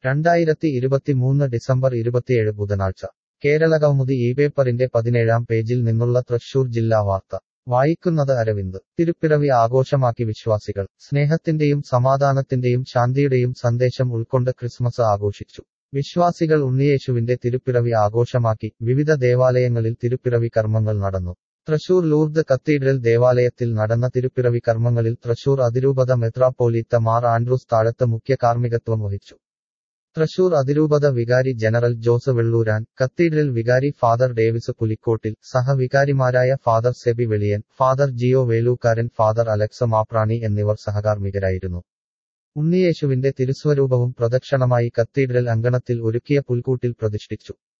രണ്ടായിരത്തി ഇരുപത്തിമൂന്ന് ഡിസംബർ ഇരുപത്തിയേഴ് ബുധനാഴ്ച കേരളകൗമുദി ഈ പേപ്പറിന്റെ പതിനേഴാം പേജിൽ നിന്നുള്ള തൃശൂർ ജില്ലാ വാർത്ത വായിക്കുന്നത് അരവിന്ദ് തിരുപ്പിറവി ആഘോഷമാക്കി വിശ്വാസികൾ സ്നേഹത്തിന്റെയും സമാധാനത്തിന്റെയും ശാന്തിയുടെയും സന്ദേശം ഉൾക്കൊണ്ട് ക്രിസ്മസ് ആഘോഷിച്ചു വിശ്വാസികൾ ഉണ്ണിയേശുവിന്റെ തിരുപ്പിറവി ആഘോഷമാക്കി വിവിധ ദേവാലയങ്ങളിൽ തിരുപ്പിറവി കർമ്മങ്ങൾ നടന്നു തൃശൂർ ലൂർദ് കത്തീഡ്രൽ ദേവാലയത്തിൽ നടന്ന തിരുപ്പിറവി കർമ്മങ്ങളിൽ തൃശൂർ അതിരൂപത മെത്രാപ്പോലീത്ത മാർ ആൻഡ്രൂസ് താഴത്ത് മുഖ്യ കാർമ്മികത്വം വഹിച്ചു തൃശൂർ അതിരൂപത വികാരി ജനറൽ ജോസ് വെള്ളൂരാൻ കത്തീഡ്രൽ വികാരി ഫാദർ ഡേവിസ് പുലിക്കോട്ടിൽ സഹവികാരിമാരായ father Seby Veliyan father Jio Velookaran father Alex Mapranai എന്നിവർ സഹകാർമ്മികരായിരുന്നു ഉണ്ണിയേശുവിന്റെ തിരുസ്വരൂപവും പ്രദക്ഷിണമായി കത്തീഡ്രൽ അങ്കണത്തിൽ ഒരുക്കിയ പുൽക്കൂട്ടിൽ പ്രതിഷ്ഠിച്ചു